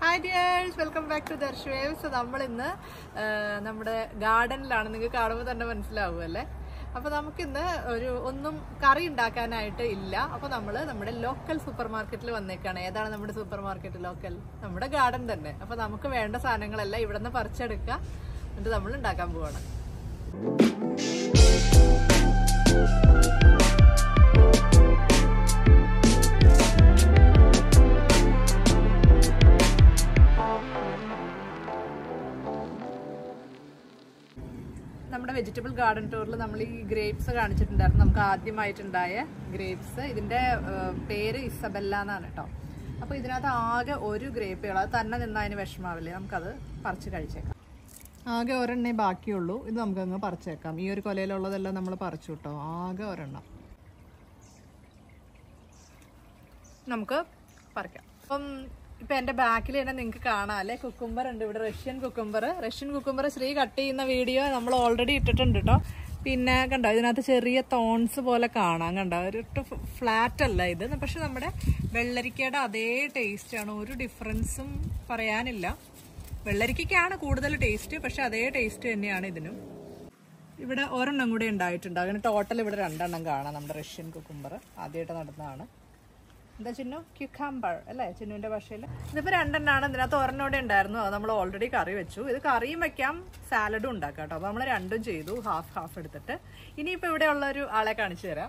Hi dears welcome back to Darsh waves നമ്മൾ ഇന്ന് നമ്മുടെ ഗാർഡനിലാണ് നിങ്ങൾക്ക് കാണുമ്പോൾ തന്നെ മനസ്സിലാവും അല്ലേ അപ്പൊ നമുക്കിന്ന് ഒരു ഒന്നും കറി ഉണ്ടാക്കാനായിട്ട് ഇല്ല അപ്പൊ നമ്മൾ നമ്മുടെ ലോക്കൽ സൂപ്പർ മാർക്കറ്റിൽ വന്നേക്കാണ് ഏതാണ് നമ്മുടെ സൂപ്പർ മാർക്കറ്റ് ലോക്കൽ നമ്മുടെ ഗാർഡൻ തന്നെ അപ്പൊ നമുക്ക് വേണ്ട സാധനങ്ങളെല്ലാം ഇവിടെ നിന്ന് പറിച്ചെടുക്കുക എന്നിട്ട് നമ്മൾ ഉണ്ടാക്കാൻ പോവാണ് നമ്മുടെ വെജിറ്റബിൾ ഗാർഡൻ ടൂറിൽ നമ്മൾ ഈ ഗ്രേപ്സ് കാണിച്ചിട്ടുണ്ടായിരുന്നു നമുക്ക് ആദ്യമായിട്ടുണ്ടായ ഗ്രേപ്സ് ഇതിന്റെ ഏഹ്, പേര് ഇസബെല്ല എന്നാണ് കേട്ടോ അപ്പൊ ഇതിനകത്ത് ആകെ ഒരു ഗ്രേപ്പുകൾ അത് തന്നെ നിന്നതിന് വിഷമാവില്ലേ നമുക്കത് പറിച്ച് കഴിച്ചേക്കാം ആകെ ഒരെണ്ണേ ബാക്കിയുള്ളൂ ഇത് നമുക്കങ്ങ് പറിച്ചേക്കാം ഈ ഒരു കൊലയിലുള്ളതെല്ലാം നമ്മൾ പറിച്ചു കേട്ടോ ആകെ ഒരെണ്ണം നമുക്ക് പറിക്കാം അപ്പം ഇപ്പൊ എന്റെ ബാക്കിൽ തന്നെ നിങ്ങൾക്ക് കാണാം അല്ലെ കുക്കുംബർ ഉണ്ട് ഇവിടെ റഷ്യൻ കുക്കുംബർ റഷ്യൻ കുക്കുംബർ ശ്രീ കട്ട് ചെയ്യുന്ന വീഡിയോ നമ്മൾ ഓൾറെഡി ഇട്ടിട്ടുണ്ട് കേട്ടോ പിന്നെ കണ്ടോ ഇതിനകത്ത് ചെറിയ തോൺസ് പോലെ കാണാം കണ്ടോ ഒരു ഫ്ലാറ്റ് അല്ല ഇത് പക്ഷെ നമ്മുടെ വെള്ളരിക്കയുടെ അതേ ടേസ്റ്റ് ആണ് ഒരു ഡിഫറൻസും പറയാനില്ല വെള്ളരിക്കയ്ക്കാണ് കൂടുതൽ ടേസ്റ്റ് പക്ഷെ അതേ ടേസ്റ്റ് തന്നെയാണ് ഇതിനും ഇവിടെ ഒരെണ്ണം കൂടി ഉണ്ടായിട്ടുണ്ട് അങ്ങനെ ടോട്ടൽ ഇവിടെ രണ്ടെണ്ണം കാണാം നമ്മുടെ റഷ്യൻ കുക്കുംബർ ആദ്യമായിട്ട് നടന്നതാണ് എന്താ ചിന്നു ക്യുക്കാമ്പർ അല്ലേ ചിന്നുവിന്റെ ഭാഷയിൽ ഇതിപ്പോ രണ്ടെണ്ണാണ് ഇതിനകത്ത് ഒരെണ്ണോടെ ഉണ്ടായിരുന്നു അത് നമ്മൾ ഓൾറെഡി കറി വെച്ചു ഇത് കറിയും വെക്കാം സാലഡും ഉണ്ടാക്കാം കേട്ടോ അപ്പൊ നമ്മൾ രണ്ടും ചെയ്തു ഹാഫ് ഹാഫ് എടുത്തിട്ട് ഇനിയിപ്പോ ഇവിടെ ഉള്ള ഒരു ആളെ കാണിച്ചു തരാം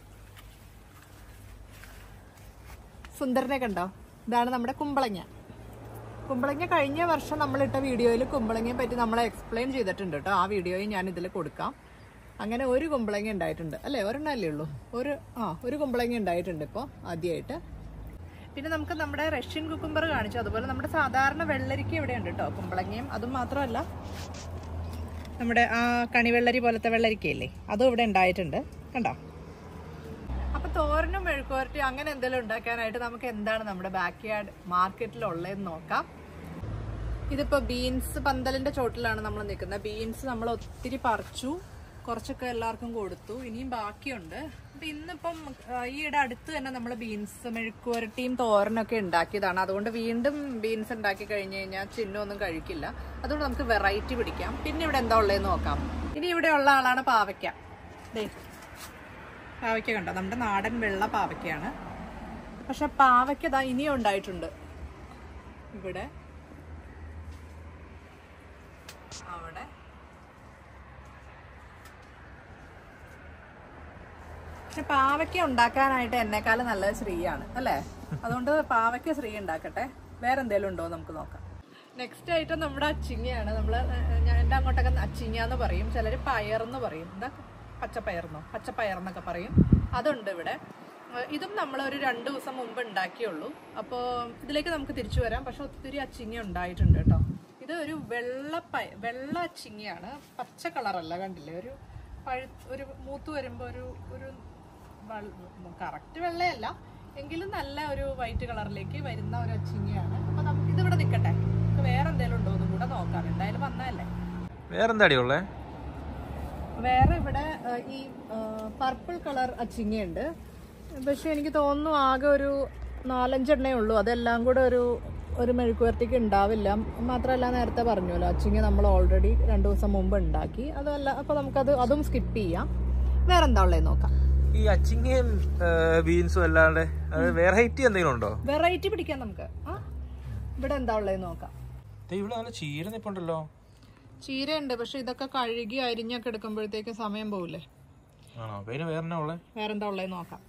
സുന്ദരനെ കണ്ടോ ഇതാണ് നമ്മുടെ കുമ്പളങ്ങ കുമ്പളങ്ങ കഴിഞ്ഞ വർഷം നമ്മളിട്ട വീഡിയോയിൽ കുമ്പളങ്ങയെ പറ്റി നമ്മൾ എക്സ്പ്ലെയിൻ ചെയ്തിട്ടുണ്ട് കേട്ടോ ആ വീഡിയോയും ഞാൻ ഇതിൽ കൊടുക്കാം അങ്ങനെ ഒരു കുമ്പളങ്ങ ഉണ്ടായിട്ടുണ്ട് അല്ലേ ഒരെണ്ണം അല്ലേ ഉള്ളൂ ഒരു ആ ഒരു കുമ്പളങ്ങ ഉണ്ടായിട്ടുണ്ട് ഇപ്പോൾ ആദ്യമായിട്ട് പിന്നെ നമുക്ക് നമ്മുടെ റഷ്യൻ കുക്കുംബർ കാണിച്ചു അതുപോലെ നമ്മുടെ സാധാരണ വെള്ളരിക്ക ഇവിടെ ഉണ്ട് കേട്ടോ കുമ്പളങ്ങയും അതും മാത്രമല്ല നമ്മുടെ ആ കണിവെള്ളരി പോലത്തെ വെള്ളരിക്കയില്ലേ അതും ഇവിടെ ഉണ്ടായിട്ടുണ്ട് കണ്ടോ അപ്പൊ തോരനും മെഴുക്കുവരട്ടി അങ്ങനെ എന്തെങ്കിലും ഉണ്ടാക്കാനായിട്ട് നമുക്ക് എന്താണ് നമ്മുടെ ബാക്ക് യാർഡ് മാർക്കറ്റിൽ ഉള്ളതെന്ന് നോക്കാം ഇതിപ്പോ ബീൻസ് പന്തലിന്റെ ചോട്ടിലാണ് നമ്മൾ നിൽക്കുന്നത് ബീൻസ് നമ്മൾ ഒത്തിരി പറിച്ചു കുറച്ചൊക്കെ എല്ലാവർക്കും കൊടുത്തു ഇനിയും ബാക്കിയുണ്ട് അപ്പൊ ഇന്നിപ്പം ആ, ഈയിടെ അടുത്ത് തന്നെ നമ്മൾ ബീൻസ് മെഴുക്കുവരട്ടിയും തോരനൊക്കെ ഉണ്ടാക്കിയതാണ് അതുകൊണ്ട് വീണ്ടും ബീൻസ് ഉണ്ടാക്കി കഴിഞ്ഞു കഴിഞ്ഞാൽ ചിഹ്നമൊന്നും കഴിക്കില്ല അതുകൊണ്ട് നമുക്ക് വെറൈറ്റി പിടിക്കാം പിന്നെ ഇവിടെ എന്താ ഉള്ളതെന്ന് നോക്കാം ഇനി ഇവിടെ ഉള്ള ആളാണ് പാവയ്ക്ക ദേ പാവയ്ക്ക കണ്ടോ നമ്മുടെ നാടൻ വെള്ള പാവയ്ക്കയാണ് പക്ഷെ പാവയ്ക്ക ദാ ഇനിയും ഉണ്ടായിട്ടുണ്ട് ഇവിടെ അവിടെ പക്ഷെ പാവയ്ക്ക ഉണ്ടാക്കാനായിട്ട് എന്നെക്കാളും നല്ലത് ശ്രീയാണ് അല്ലേ അതുകൊണ്ട് പാവയ്ക്ക ശ്രീ ഉണ്ടാക്കട്ടെ വേറെ എന്തെങ്കിലും ഉണ്ടോ എന്ന് നമുക്ക് നോക്കാം നെക്സ്റ്റ് ഐറ്റം നമ്മുടെ അച്ചിങ്ങയാണ് നമ്മൾ ഞാൻ എൻ്റെ അങ്ങോട്ടൊക്കെ അച്ചിങ്ങ എന്ന് പറയും ചിലർ പയറെന്ന് പറയും എന്താ പച്ചപ്പയർന്നോ പച്ചപ്പയർന്നൊക്കെ പറയും അതുണ്ട് ഇവിടെ ഏഹ് ഇതും നമ്മൾ ഒരു രണ്ട് ദിവസം മുമ്പ് ഉണ്ടാക്കിയുള്ളൂ അപ്പോൾ ഇതിലേക്ക് നമുക്ക് തിരിച്ചു വരാം പക്ഷെ ഒത്തിരി അച്ചിങ്ങ ഉണ്ടായിട്ടുണ്ട് കേട്ടോ ഇത് ഒരു വെള്ളപ്പയ വെള്ള അച്ചിങ്ങയാണ് പച്ച കളറല്ല കണ്ടില്ലേ ഒരു പഴു ഒരു മൂത്ത് വരുമ്പോൾ ഒരു ഒരു കറക്റ്റ് വെള്ളയല്ല എങ്കിലും നല്ല ഒരു വൈറ്റ് കളറിലേക്ക് വരുന്ന ഒരു അച്ചിങ്ങയാണ് അപ്പൊ നമുക്ക് ഇതിവിടെ നിൽക്കട്ടെ നമുക്ക് വേറെ എന്തെങ്കിലും ഉണ്ടോ എന്നും കൂടെ നോക്കാം എന്തായാലും വന്നതല്ലേ വേറെന്താടി ഉള്ളേ വേറെ ഇവിടെ ആ, ഈ പർപ്പിൾ കളർ അച്ചിങ്ങയുണ്ട് പക്ഷെ എനിക്ക് തോന്നുന്നു ആകെ ഒരു നാലഞ്ചെണ്ണേ ഉള്ളൂ അതെല്ലാം കൂടെ ഒരു ഒരു മെഴുക്കുവരട്ടിക്ക് ഉണ്ടാവില്ല മാത്രമല്ല നേരത്തെ പറഞ്ഞല്ലോ അച്ചിങ്ങ നമ്മൾ ഓൾറെഡി രണ്ടു ദിവസം മുമ്പ് ഉണ്ടാക്കി അതല്ല അപ്പൊ നമുക്കത് അതും സ്കിപ്പ് ചെയ്യാം വേറെ എന്താ ഉള്ളത് നോക്കാം ഈ അച്ചിങ്ങയും ബീൻസും അല്ലാണ്ട് അത് വെറൈറ്റി എന്തെങ്കിലും ഉണ്ടോ വെറൈറ്റി പിടിക്കാം നമുക്ക് ആ ഇവിടെ എന്താ ഉള്ളത് നോക്കാം ദേ ഇവിടെ നല്ല ചീര നിപ്പുണ്ടല്ലോ ചീരയുണ്ട് പക്ഷെ ഇതൊക്കെ കഴുകി അരിഞ്ഞൊക്കെ എടുക്കുമ്പോഴത്തേക്ക് സമയം പോവില്ലേ ആണോ അപ്പൊ ഇതിന് വേറെ ഉള്ളേ വേറെന്താ ഉള്ളത് നോക്കാം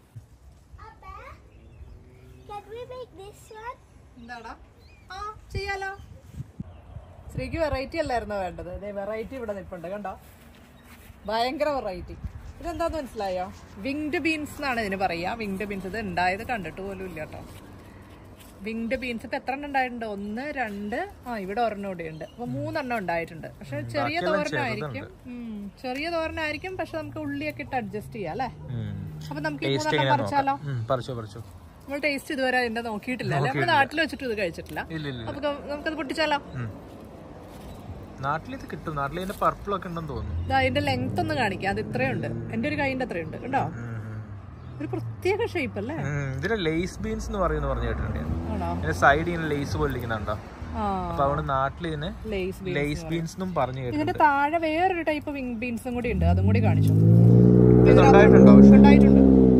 Can we make this one? എന്താടാ ആ ചെയ്യാലോ ശ്രീക്ക് വെറൈറ്റി അല്ലായിരുന്നോ വേണ്ടത് അതെ വെറൈറ്റി ഇവിടെ നിൽപ്പുണ്ട് കണ്ടോ ഭയങ്കര വെറൈറ്റി ഇതെന്താന്ന് മനസ്സിലായോ വിങ്ഡ് ബീൻസ് എന്നാണ് ഇതിന് പറയാ വിങ്ഡ് ബീൻസ് ഇത് ഉണ്ടായത് കണ്ടിട്ട് പോലും ഇല്ല കേട്ടോ വിങ്ഡ് ബീൻസ് ഇപ്പൊ എത്ര എണ്ണം ഉണ്ടായിട്ടുണ്ട് ഒന്ന് രണ്ട് ആ ഇവിടെ ഒരെണ്ണം കൂടെ ഉണ്ട് അപ്പൊ മൂന്നെണ്ണം ഉണ്ടായിട്ടുണ്ട് പക്ഷെ ചെറിയ തോരനായിരിക്കും ഉം, ചെറിയ തോരനായിരിക്കും പക്ഷെ നമുക്ക് ഉള്ളിയൊക്കെ ഇട്ട് അഡ്ജസ്റ്റ് ചെയ്യാം അല്ലേ അപ്പൊ നമുക്ക് ഈ മൂന്നെണ്ണം പറിച്ചാലോ പറിച്ചോ പറിച്ചോ നമ്മൾ ടേസ്റ്റ് ഇതുവരെ അതിന്റെ നോക്കിയിട്ടില്ല അല്ലേ നമ്മൾ നാട്ടിൽ വെച്ചിട്ട് ഇത് കഴിച്ചിട്ടില്ല ഇല്ല ഇല്ല അപ്പൊ ക- നമുക്കത് പൊട്ടിച്ചാലോ നാട്ടിൽ ഇത് കിട്ടും നാട്ടിൽ ഇതിന്റെ പർപ്പിൾ ഒക്കെ ഉണ്ടെന്ന് തോന്നുന്നു ഇതാ അതിന്റെ ലെങ്ത് ഒന്ന് കാണിക്കാം അത് ഇത്രയുണ്ട് എന്റെ ഒരു കൈന്റെ അത്രയുണ്ട് കണ്ടോ ഉം, ഉം. ഒരു പ്രത്യേക ഷേപ്പ് അല്ലേ ഉം, ഇതിനെ ലേസ് ബീൻസ് എന്ന് പറയുന്ന പറഞ്ഞു കേട്ടിട്ടുണ്ട് ഞാൻ. ആണോ ഇതിന്റെ സൈഡ് ഇങ്ങനെ ലേസ് പോലെ ഇരിക്കുന്നുണ്ടോ ആ അപ്പൊ അവിടെ നാട്ടിൽ ഇതിനെ ലേസ് ബീൻസ് ലേസ് ബീൻസ് എന്നും പറഞ്ഞു കേട്ടിട്ടുണ്ട് ഇതിന്റെ താഴെ വേറൊരു ടൈപ്പ് വിങ് ബീൻസും കൂടി ഉണ്ട് അതും കൂടി കാണിച്ചു ഇത് ഉണ്ടായിട്ടുണ്ടോ പക്ഷെ ഉണ്ടായിട്ടുണ്ട്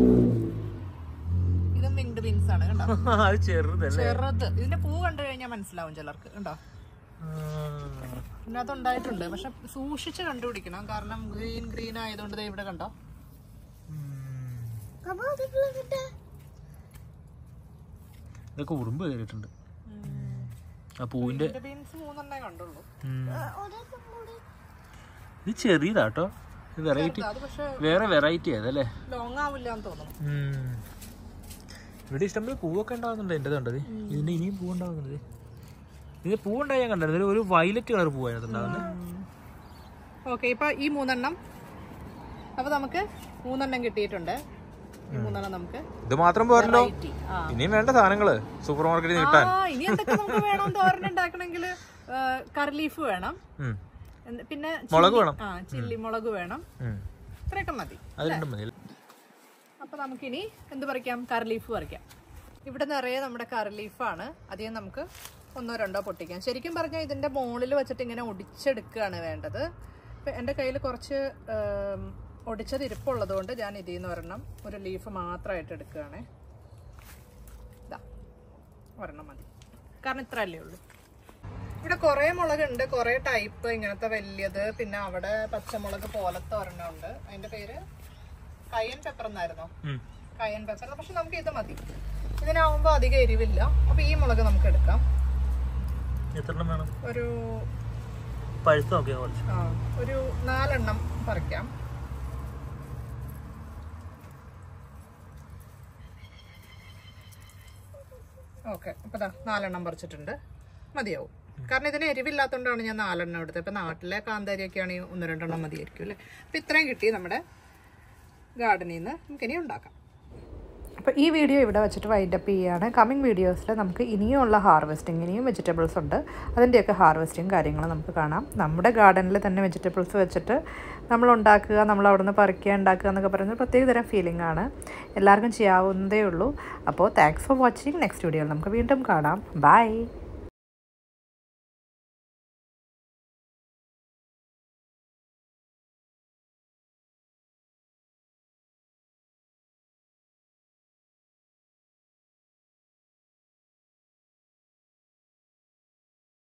ഇത് വിങ്ഡ് ബീൻസ് ആണ് കണ്ടോ അത് ചെറുതല്ലേ ചെറുത് ഇതിന്റെ പൂ കണ്ടു കഴിഞ്ഞാൽ മനസ്സിലാവും ചിലർക്ക് കണ്ടോ ഇതിനകത്ത് ഉണ്ടായിട്ടുണ്ട് പക്ഷെ സൂക്ഷിച്ച് കണ്ടുപിടിക്കണം കാരണം ഗ്രീൻ ഗ്രീൻ ആയതുകൊണ്ട് ദേ ഇവിടെ കണ്ടോ Papa, take a look at that. ഇതൊക്കെ ഉറുമ്പ് കയറിയിട്ടുണ്ട് ആ പൂവിന്റെ ബീൻസ് മൂന്നെണ്ണേ കണ്ടുള്ളൂ ഉം. Oh, there's some more. ഇത് ചെറിയതാട്ടോ ഇത് വെറൈറ്റി അത് പക്ഷെ വേറെ വെറൈറ്റി അതല്ലേ ലോങ് ആവില്ല എന്ന് തോന്നുന്നു ഇവിടെ ഇഷ്ടംപോലെ പൂവൊക്കെ ഉണ്ടാകുന്നുണ്ട് എൻ്റെ കണ്ടത് ഇതിന്റെ ഇനിയും പൂ ഉണ്ടാകുന്നുണ്ട് ഇതിന് പൂ ഉണ്ടായി ഞാൻ കണ്ടായിരുന്നു ഒരു വയലറ്റ് കളർ പൂവായിരുന്നു ഉണ്ടാകുന്നത് ഓക്കെ ഇപ്പൊ ഈ മൂന്നെണ്ണം അപ്പൊ നമുക്ക് മൂന്നെണ്ണം കിട്ടിയിട്ടുണ്ട് ഈ മൂന്നെണ്ണം നമുക്ക് ഇത് മാത്രം പോരല്ലോ variety. ആ ഇനിയും വേണ്ട സാധനങ്ങള് സൂപ്പർ മാർക്കറ്റിൽ നിന്ന് കിട്ടാൻ ആ, ഇനി എന്തൊക്കെ നമുക്ക് വേണം തോരൻ ഉണ്ടാക്കണമെങ്കിൽ കറി ലീഫ് വേണം ഉം. എന്ത്- പിന്നെ മുളക് ചില്ലി- വേണം. ആ ചില്ലി മുളക് വേണം ഉം. ഇത്രയൊക്കെ മതി അത് രണ്ടും മതി അപ്പൊ നമുക്കിനി എന്ത് പറിക്കാം കറി ലീഫ് പറിക്കാം ഇവിടെ നിറയെ നമ്മുടെ കറി ലീഫാണ് അധികം നമുക്ക് ഒന്നോ രണ്ടോ പൊട്ടിക്കാം ശരിക്കും പറഞ്ഞാൽ ഇതിന്റെ മുകളിൽ വെച്ചിട്ട് ഇങ്ങനെ ഒടിച്ചെടുക്കുകയാണ് വേണ്ടത് ഇപ്പൊ എൻ്റെ കയ്യിൽ കുറച്ച് ഏം, ഒടിച്ചത് ഇരിപ്പുള്ളത് കൊണ്ട് ഞാൻ ഇതിൽ നിന്ന് ഒരെണ്ണം ഒരു ലീഫ് മാത്രമായിട്ട് എടുക്കുകയാണ് ഇതാ ഒരെണ്ണം മതി കാരണം ഇത്ര അല്ലേ ഉള്ളൂ ഇവിടെ കുറേ മുളകുണ്ട് കുറേ ടൈപ്പ് ഇങ്ങനത്തെ വലിയത് പിന്നെ അവിടെ പച്ചമുളക് പോലത്തെ ഒരെണ്ണം ഉണ്ട് അതിന്റെ പേര് കയ്യൻ പെപ്പർ എന്നായിരുന്നോ ഉം. കയ്യൻ പെപ്പർ പക്ഷെ നമുക്ക് ഇത് മതി ഇതിനാവുമ്പോൾ അധികം എരിവില്ല അപ്പൊ ഈ മുളക് നമുക്ക് എടുക്കാം എത്ര എണ്ണം വേണം ഒരു പഴുത്ത് നോക്കിയാൽ കുറച്ച് ആ ഒരു നാലെണ്ണം പറിക്കാം ഓക്കെ അപ്പൊ ദാ നാലെണ്ണം പറിച്ചിട്ടുണ്ട് മതിയാവും കാരണം ഇതിന് എരിവില്ലാത്തതുകൊണ്ടാണ് ഞാൻ നാലെണ്ണം എടുത്തത് ഇപ്പൊ നാട്ടിലെ കാന്താരിയൊക്കെ ആണെങ്കിൽ ഒന്ന് രണ്ടെണ്ണം മതിയായിരിക്കും അല്ലേ അപ്പൊ ഇത്രയും കിട്ടി നമ്മുടെ ഗാർഡനിൽ നിന്ന് നമുക്കിനി ഉണ്ടാക്കാം അപ്പോൾ ഈ വീഡിയോ ഇവിടെ വെച്ചിട്ട് വൈൻഡപ്പ് ചെയ്യുകയാണ് കമ്മിങ് വീഡിയോസിൽ നമുക്ക് ഇനിയുമുള്ള ഹാർവെസ്റ്റിംഗ് ഇനിയും വെജിറ്റബിൾസ് ഉണ്ട് അതിൻ്റെയൊക്കെ ഹാർവെസ്റ്റിംഗ് കാര്യങ്ങൾ നമുക്ക് കാണാം നമ്മുടെ ഗാർഡനിൽ തന്നെ വെജിറ്റബിൾസ് വെച്ചിട്ട് നമ്മൾ ഉണ്ടാക്കുക നമ്മൾ അവിടെ നിന്ന് പറിക്കുക ഉണ്ടാക്കുക എന്നൊക്കെ പറയുന്നത് പ്രത്യേക തരം ഫീലിംഗ് ആണ് എല്ലാവർക്കും ചെയ്യാവുന്നതേ ഉള്ളൂ അപ്പോൾ താങ്ക്സ് ഫോർ വാച്ചിങ് നെക്സ്റ്റ് വീഡിയോയിൽ നമുക്ക് വീണ്ടും കാണാം ബൈ